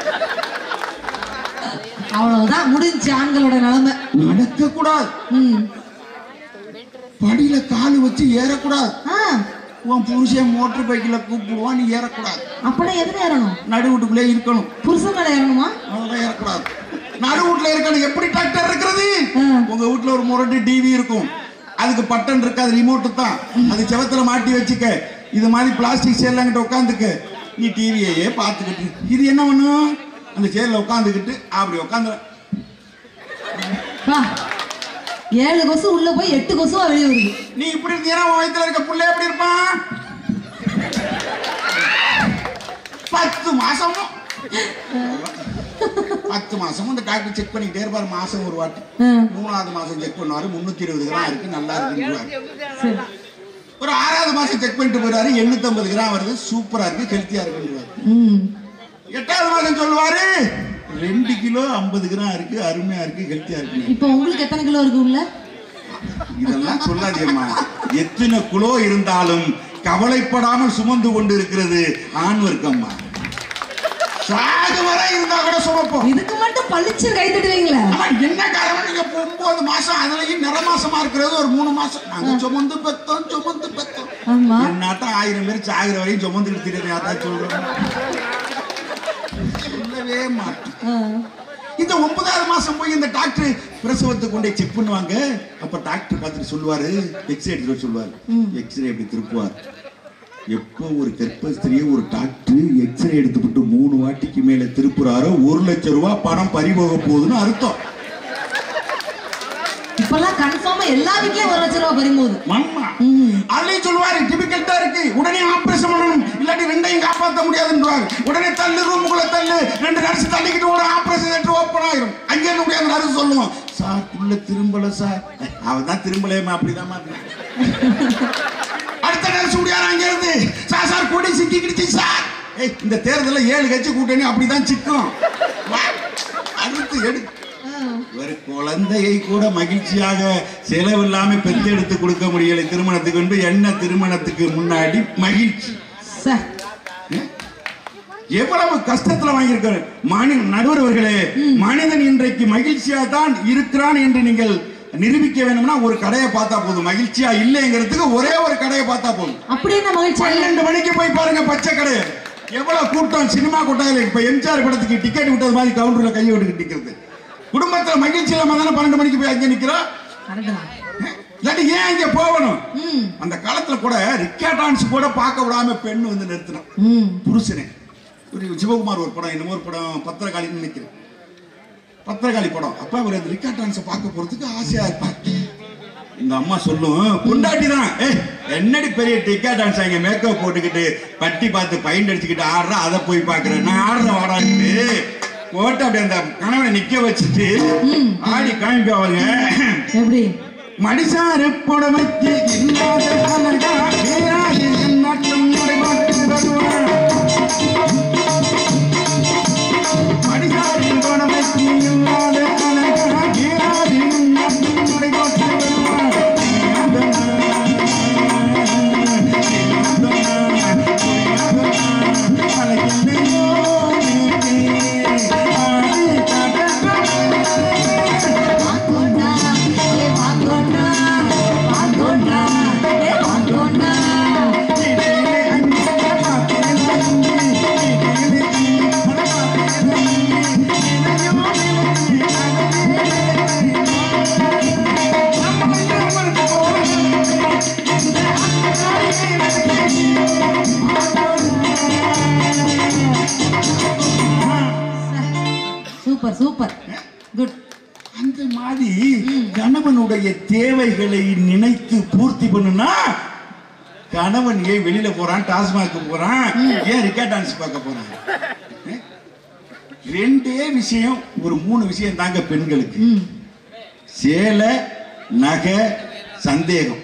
அவ்வளவுதான் முடிஞ்சு ஆண்களோட நிலைமை நடக்க கூடாது ம் படியில காலு வச்சு ஏறக்கூடாது ஆ உன் புருஷன் மோட்டர் பைக்கில் கூப்பிடுவான் நீ ஏறக்கூடாது அப்படின்னா எதுல ஏறணும் நடு வீட்டுக்குள்ளே இருக்கணும் புருஷன் மேல ஏறணுமா அதெல்லாம் ஏறக்கூடாது நடு வீட்டுல இருக்கணும் எப்படி டாக்டர் இருக்கிறது ஆ. உங்க வீட்டுல ஒரு முரட்டு டிவி இருக்கும் அதுக்கு பட்டன் இருக்காது ரிமோட்டு தான் அது செவத்துல மாட்டி வச்சுக்க இது மாதிரி பிளாஸ்டிக் சேர்ல அங்கிட்ட உட்காந்துக்க நீ டிவியையே பார்த்துக்கிட்டு இது என்ன பண்ணும் அந்த சேர்ல உட்காந்துக்கிட்டு அப்படி உட்காந்து வா ஏழு கொசு உள்ள போய் எட்டு கொசுவா வெளியே வருது நீ இப்படி இருந்தீங்கன்னா உன் வயித்துல இருக்க புள்ள எப்படி இருப்பான் பத்து மாசமும் பத்து மாசமும் இந்த டாக்டர் செக் பண்ணிக்கிட்டே இருப்பாரு மாசம் ஒரு வாட்டி ஆ, மூணாவது மாசம் செக் பண்ணுவாரு முன்னூத்தி இருபது கிராம் இருக்கு நல்லா இருக்குன்னு சரி ஒரு ஆறாவது மாசம் செக் பண்ணிட்டு போயிடுவாரு 850 கிராம் வருது சூப்பரா இருக்கு ஹெல்த்தியா இருக்குன்னு ம் எட்டாவது மாசம் சொல்லுவாரு ரெண்டு கிலோ ஐம்பது கிராம் இருக்கு அருமையா இருக்கு ஹெல்த்தியா இருக்கு இப்போ உங்களுக்கு எத்தனை கிலோ இருக்கு உள்ள இதெல்லாம் சொல்லாதேம்மா எத்தனை கிலோ இருந்தாலும் கவலைப்படாமல் சுமந்து கொண்டு இருக்கிறது ஆண் வர்க்கம்மா சாகு வரை இருந்தா கூட சுமப்போம் இதுக்கு மட்டும் பளிச்சு கை தட்டுவீங்களே ஆமா என்ன காரணம் நீங்க ஒன்பது மாசம் அதுலயும் நிற மாசமா இருக்கிறது ஒரு மூணு மாசம் நாங்க சுமந்து பெத்தோம் சுமந்து பெத்தோம் ஆமா என்னாட்டம் ஆயிரம் பேர் சாகிற வரையும் சுமந்துட்டு தெரியாது யார்தான் சொல்றோம் சொல்லவே மாட்டோம் ஆ, இந்த ஒன்பதாவது மாசம் போய் இந்த டாக்டர் பிரசவத்தை கொண்டு செக் பண்ணுவாங்க அப்ப டாக்டர் பார்த்துட்டு சொல்லுவாரு எக்ஸ்ரே எடுத்துட்டு வர சொல்லுவாரு எக்ஸ்ரே எப்படி திருப்புவார் எப்போ ஒரு கர்ப்பஸ்திரியை ஒரு டாக்டர் எக்ஸ்ரே எடுத்துவிட்டு மூணு வாட்டிக்கு மேல திருப்புறாரோ ஒரு லட்சம் ரூபாய் பணம் பறிபோக போகுதுன்னு அர்த்தம் இப்பெல்லாம் கன்ஃபார்மா எல்லா வீட்லயும் ஒரு லட்சம் ரூபாய் பறிமோது ஆமா ம். அதுலயும் சொல்லுவாரு டிபிக்கல்ட்டா இருக்கு உடனே ஆபரேஷன் பண்ணணும் இல்லாட்டி ரெண்டையும் காப்பாத்த முடியாதுன்றாரு உடனே தள்ளு ரூமுக்குள்ள தள்ளு ரெண்டு நர்ஸ் தள்ளிக்கிட்டு ஒரு ஆபரேஷன் தேட்டர் ஓப்பன் ஆயிரும் அங்க இருந்து முடியாது நர்ஸ் சொல்லுவோம் சார் உள்ள திரும்பல சார் அவன் தான் திரும்பலையம்மா அப்படிதான் மாத்தினான் அடுத்த நர்ஸ் முடியாது அங்க இருந்து சார் சார் கொடி சிக்கிக்கிடுச்சு சார் ஏய் இந்த தேர்தல்ல ஏழு கட்சி கூட்டணி அப்படிதான் சிக்கும் வா, அடுத்து எடு ஒரு குழந்தையை கூட மகிழ்ச்சியாக செலவில்லாம பெத்தெடுத்து கொடுக்க முடியல திருமணத்துக்கு வந்து என்ன திருமணத்துக்கு முன்னாடி மகிழ்ச்சி சார் எவ்வளவு கஷ்டத்துல வாங்கியிருக்காரு மனி நடுவர்களே மனிதன் இன்றைக்கு மகிழ்ச்சியா தான் இருக்கிறான் என்று நீங்கள் நிரூபிக்க வேணும்னா ஒரு கடையை பார்த்தா போதும் மகிழ்ச்சியா இல்லைங்கிறதுக்கு ஒரே ஒரு கடையை பார்த்தா போதும் அப்படி என்ன மகிழ்ச்சி பன்னெண்டு மணிக்கு போய் பாருங்க பச்சை கடையை எவ்வளவு கூட்டம் சினிமா கூட்டம் இப்ப எம்ஜிஆர் படத்துக்கு டிக்கெட் விட்டது மாதிரி கவுண்டர்ல கையை விட்டுக்கிட்டு நிக்கிறது குடும்பத்துல மகிழ்ச்சி இல்லாம தானே பன்னெண்டு மணிக்கு போய் அங்க நிக்கிறோம் கரெக்ட் தான் இல்லாட்டி ஏன் இங்க போகணும் ம் அந்த காலத்துல கூட ரிக்கா டான்ஸ் கூட பார்க்க விடாம பெண் வந்து நிறுத்தினான் ம் புருஷனே ஒரு சிவகுமார் ஒரு படம் இன்னும் ஒரு படம் பத்திரகாளின்னு நினைக்கிறேன் பத்திரகாளி படம் அப்ப அவர் அந்த ரிக்கா டான்ஸை பார்க்க போறதுக்கு ஆசையா இருப்பார் இந்த அம்மா சொல்லும் பொண்டாட்டி தான் ஏ என்னடி பெரிய டிக்கா டான்ஸ் அங்க மேக்கப் போட்டுக்கிட்டு பட்டி பார்த்து பைண்ட் அடிச்சுக்கிட்டு ஆடுற அதை போய் பாக்குறேன் நான் ஆடுற வாடான்ட்டு போட்டு அப்படி அந்த கணவனை நிக்க வச்சுட்டு ஆடி காமிப்பாங்க எப்படி மடிசாறு புடவைக்கு இல்லாத அழகா வேறாது என் நாட்டம் நடைபாட்டு வருவான் மடிசாறு புடவைக்கு இல்லாத அழகா வேறாது என் நாட்டம் நடைபாட்டு வருவான் அழகில்லையோ வாங்கோண்டா ஏ வாங்கோண்டா வாங்கோண்டா ஏ வாங்கோண்டா சூப்பர் சூப்பர் குட் அந்த மாதிரி கணவனுடைய தேவைகளை நினைத்து பூர்த்தி பண்ணுனா கணவன் ஏன் வெளியில போறான் டாஸ்மாக் போறான் ஏன் ரிக்கா டான்ஸ் பார்க்க போறான் அஹ்? ரெண்டே விஷயம் ஒரு மூணு விஷயம் தாங்க பெண்களுக்கு ம் சேலை நகை சந்தேகம்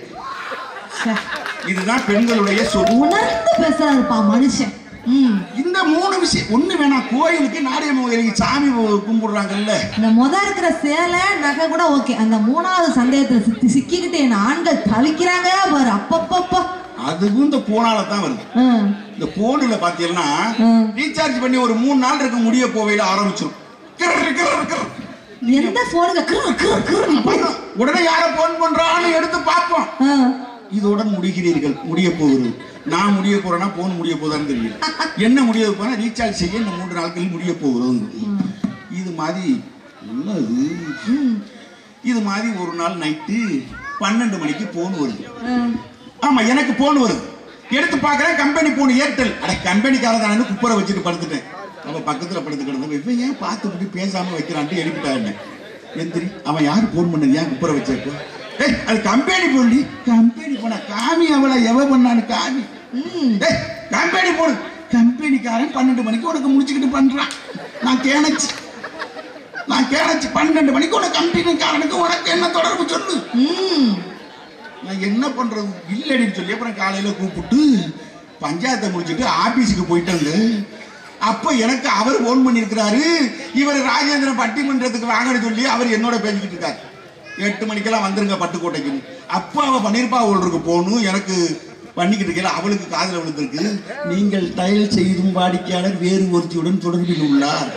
இதுதான் பெண்களுடைய சொத்து உணர்ந்து பேசுறாருப்பா மனுஷன் ம் இந்த மூணு விஷயம் ஒண்ணு வேணாம் கோயிலுக்கு நாடியம்மன் கோயிலுக்கு சாமி கும்பிடுறாங்கல்ல இந்த முத இருக்கிற சேலை நகை கூட ஓகே அந்த மூணாவது சந்தேகத்துல சிக்கி சிக்கிக்கிட்டு என் ஆண்கள் தளிக்கிறாங்க பாரு அப்பப்பப்பா அதுவும் இந்த போனால தான் வருது ம் இந்த போன்ல பாத்தீங்கன்னா ம். ரீசார்ஜ் பண்ணி ஒரு மூணு நாள் இருக்க முடிய போவையில ஆரம்பிச்சிடும் கிர்ரு, கிர்ரு, கிர்ரு. எந்த போனுங்க கிரு கிரு கிரு பண்ணும். உடனே யார போன் பண்றான்னு எடுத்து பார்ப்போம் ஆ இதோட முடிகிறீர்கள் முடிய போகுது நான் முடிய போறேன்னா போன் முடிய போதான்னு தெரியல என்ன முடிய போனா ரீசார்ஜ் செய்ய இந்த மூன்று நாட்களில் முடிய போகுது இது மாதிரி என்னது ம் இது மாதிரி ஒரு நாள் நைட்டு பன்னெண்டு மணிக்கு போன் வருது ம் ஆமா எனக்கு போன் வருது எடுத்து பார்க்கறேன் கம்பெனி போன் ஏர்டெல் அட கம்பெனிக்காரன் தானே குப்பரை வச்சுட்டு படுத்துட்டேன் அவன் பக்கத்துல படுத்து கிடந்தவன் இவன் ஏன் பார்த்து இப்படி பேசாம வைக்கிறான்ட்டு எழுப்பிட்டான் எந்திரி அவன் யாரு போன் பண்ணது ஏன் குப்பரை வச்சிருப்ப ஏய் அது கம்பெனி போன்டி கம்பெனி போன காமி அவளை எவ பண்ணான்னு காமி ம் ஏய் கம்பெனி போன் கம்பெனிக்காரன் பன்னெண்டு மணிக்கு உனக்கு முடிச்சுக்கிட்டு பண்றான் நான் கேனச்சு நான் கேனச்சு பன்னெண்டு மணிக்கு உனக்கு கம்பெனிக்காரனுக்கு உனக்கு என்ன தொடர்பு சொல்லு ம் நான் என்ன பண்றது இல்லடின்னு சொல்லி அப்புறம் காலையில கூப்பிட்டு பஞ்சாயத்தை முடிச்சிட்டு ஆபீஸுக்கு போயிட்டாங்க அப்ப எனக்கு அவர் போன் பண்ணியிருக்கிறாரு இவர் ராஜேந்திரன் பட்டிமன்றத்துக்கு வாங்கன்னு சொல்லி அவர் என்னோட பேசிக்கிட்டு இருக்காரு எட்டு மணிக்கெல்லாம் வந்துருங்க பட்டுக்கோட்டைக்கு அப்போ அவ பண்ணிருப்பா அவளுக்கு போகணும் எனக்கு பண்ணிக்கிட்டு இருக்கல அவளுக்கு காதுல விழுந்திருக்கு நீங்கள் டயல் செய்தும் வாடிக்கையாளர் வேறு ஒருத்தியுடன் தொடர்பில் உள்ளார்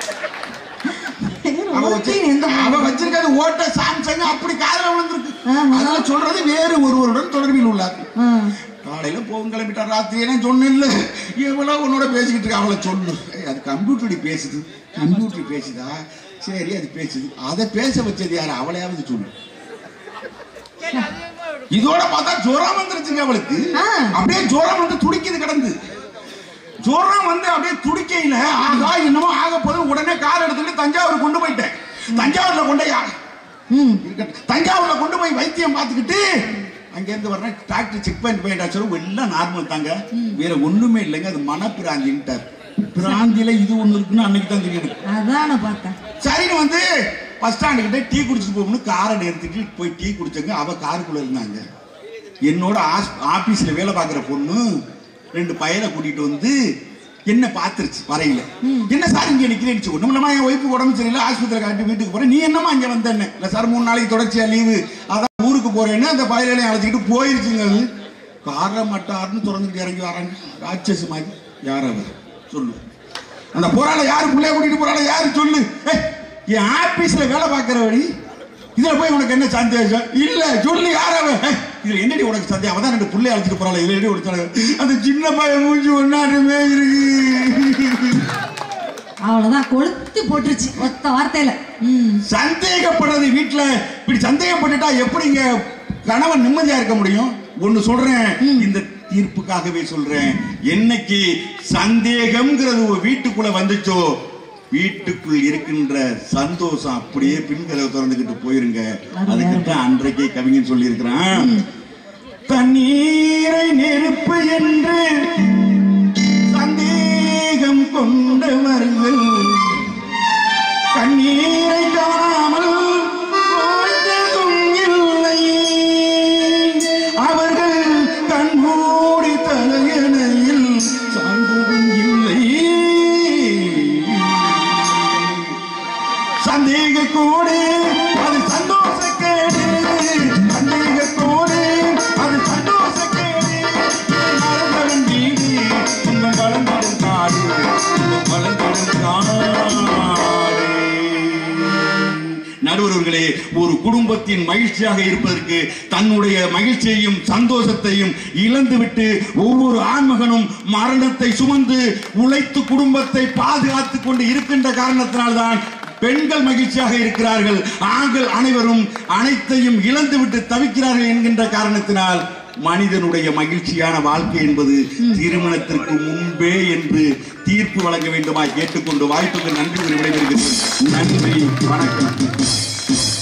அவ வச்சு எந்த அவ வச்சிருக்கிறது ஓட்ட சாம்சங் அப்படி காதுல விழுந்திருக்கு ஆஹா. அதனால சொல்றது வேறு ஒருவருடன் தொடர்பில் உள்ளார் ஆ காலையில போகும் கிளம்பிட்டா ராத்திரி என்ன சொன்னில்ல எவ்வளவு உன்னோட பேசிக்கிட்டு இருக்க அவளை சொல்லு ஏய், அது கம்ப்யூட்டர் பேசுது கம்ப்யூட்டர் பேசுதா சரி அது பேசுது அதை பேச வச்சது யாரு அவளையாவது சொல்லு இதோட பார்த்தா ஜுரம் வந்துருச்சுங்க அவளுக்கு ஆ. அப்படியே ஜுரம் வந்து துடிக்குது கிடந்து ஜுரம் வந்து அப்படியே துடிக்கையில ஆகா என்னமோ ஆக போதும் உடனே கார் எடுத்துட்டு தஞ்சாவூர் கொண்டு போயிட்டேன் தஞ்சாவூர்ல கொண்டு போய் ம் இருக்கட்டும். தஞ்சாவூர்ல கொண்டு போய் வைத்தியம் பார்த்துக்கிட்டு அங்க இருந்து வரேன் டாக்டர் செக் பண்ணிட்டு போயிட்டா சொல்லு எல்லாம் நார்மல் தாங்க வேற ஒண்ணுமே இல்லைங்க அது மனப்பிராந்தின்ட்டார் பிராந்தியில இது ஒண்ணு இருக்குன்னு அன்னைக்கு தான் தெரியும் எனக்கு. அதான் நான் பார்த்தேன் சரின்னு வந்து பஸ் ஸ்டாண்டு கிட்ட டீ குடிச்சிட்டு போகணும்னு காரை நிறுத்திட்டு போய் டீ குடிச்சங்க அவ காருக்குள்ள இருந்தாங்க என்னோட ஆஸ்- ஆபீஸ்ல வேலை பார்க்குற பொண்ணு ரெண்டு பையனை கூட்டிட்டு வந்து என்ன பார்த்துருச்சு வரையில என்ன சார் இங்க நிக்கிறேன்னு ஒண்ணும் இல்லாம என் ஒய்ஃபு உடம்பு சரியில்லை ஆஸ்பத்திரி காட்டி வீட்டுக்கு போறேன் நீ என்னமா இங்க வந்தேன்னு இல்ல சார் மூணு நாளைக்கு தொடர்ச்சியா லீவு அதான் ஊருக்கு போறேன்னு அந்த பையனை அழைச்சிக்கிட்டு போயிருச்சுங்க அது கார மட்டார்னு திறந்துக்கிட்டு இறங்கி வராங்க ராட்சஸ் மாதிரி யார் அவர் சொல்லு அந்த போறாள யாரு பிள்ளைய கூட்டிட்டு போறாள யாரு சொல்லு ஏய், என் ஆபீஸ்ல வேலை பார்க்கிறவடி இதுல போய் உனக்கு என்ன சந்தேகம் இல்ல சொல்லு யார் அவன் ஏய், இதுல என்னடி உனக்கு சந்தேகம் அவதான் ரெண்டு புள்ளை அழைச்சிட்டு போறாள் இதுல என்னடி உனக்கு சந்தேகம்? அந்த சின்ன பையன் மூஞ்சி ஒன்னாட்டுமே இருக்கு அவ்வளவுதான் கொளுத்தி போட்டுருச்சு ஒத்த வார்த்தையில ம் சந்தேகப்படுறது வீட்டுல இப்படி சந்தேகப்பட்டுட்டா எப்படிங்க கணவன் நிம்மதியா இருக்க முடியும் ஒண்ணு சொல்றேன் இந்த தீர்ப்புக்காகவே சொல்றேன் என்னைக்கு சந்தேகம்ங்கிறது ஒரு வீட்டுக்குள்ள வந்துச்சோ வீட்டுக்குள் இருக்கின்ற சந்தோஷம் அப்படியே பின்கதவை திறந்துகிட்டு போயிருங்க அதுக்கு தான் அன்றைக்கே கவிஞன் சொல்லி இருக்கிறான் தண்ணீரை நெருப்பு என்று சந்தேகம் கொண்டவர்கள் கண்ணீரை காணாமல் வாழ்ந்ததும் இல்லை அவர்கள் கண்மூடி தலையணையில் சார்ந்ததும் இல்லை சந்தேகத்தோடு அது சந்தோஷக்கேடு சந்தேகத்தோடு அது சந்தோஷக்கேடு மலர்ந்தடும் வீடு உங்கள் வளர்ந்திடும் காடு உங்கள் வளர்ந்திடும் காடு நடுவர்களே ஒரு குடும்பத்தின் மகிழ்ச்சியாக இருப்பதற்கு தன்னுடைய மகிழ்ச்சியையும் சந்தோஷத்தையும் இழந்துவிட்டு ஒவ்வொரு ஆண்மகனும் மரணத்தை சுமந்து உழைத்து குடும்பத்தை பாதுகாத்துக் கொண்டு இருக்கின்ற காரணத்தினால்தான் பெண்கள் மகிழ்ச்சியாக இருக்கிறார்கள் ஆண்கள் அனைவரும் அனைத்தையும் இழந்துவிட்டு தவிக்கிறார்கள் என்கின்ற காரணத்தினால் மனிதனுடைய மகிழ்ச்சியான வாழ்க்கை என்பது திருமணத்திற்கு முன்பே என்று தீர்ப்பு வழங்க வேண்டுமா கேட்டுக்கொண்டு வாய்ப்புக்கு நன்றி கூறி விடைபெறுகிறேன் நன்றி வணக்கம்